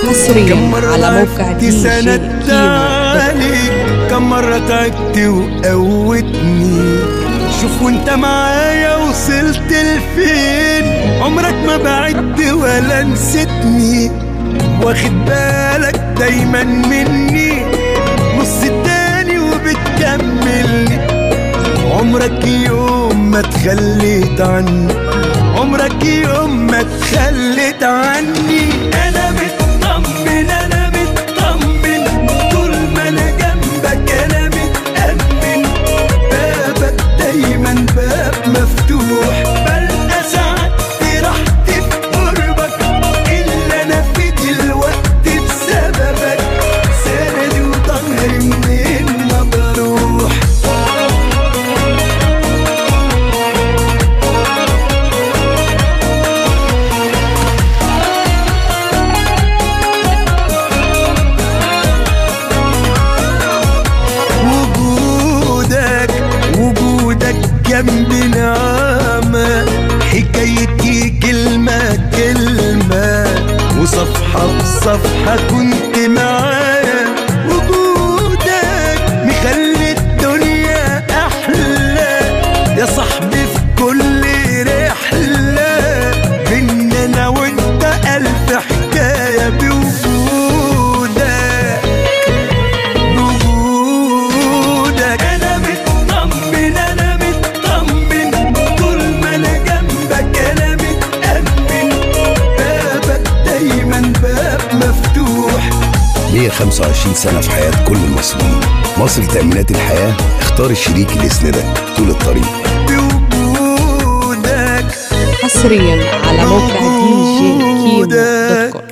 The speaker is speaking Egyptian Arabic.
حصريا كم مرة على موقع ضعفت دي جي سندت كيمو عليك كم مرة تعبت وقوتني شوف وانت معايا وصلت لفين عمرك ما بعدت ولا نسيتني واخد بالك دايما مني نص التاني وبتكملني عمرك يوم ما تخليت عني عمرك يوم ما تخليت عني انا مطمن انا مطمن طول ما انا جنبك انا متأمن بابك دايما باب مفتوح بلقى ساعات راحتي في قربك اللي انا في دلوقتي بسببك سندي وظهري منين ما بروح وجودك وجودك جنبي نعمة حكايتي كلمة كلمة وصفحة بصفحة كنت معايا وجودك مخلي الدنيا أحلى يا صاحبي في كل رحلة بينا أنا وأنت ألف حكاية بوجودك بوجودك انا مطمن انا مطمن طول ما انا جنبك انا متأمن بابك دايما باب مفتوح 125 سنة في حياة كل المصريين مصر لتأمينات الحياة اختار الشريك اللي يسندك طول الطريق بوجودك حصريا على موقع دي جي كيمو دوت كوم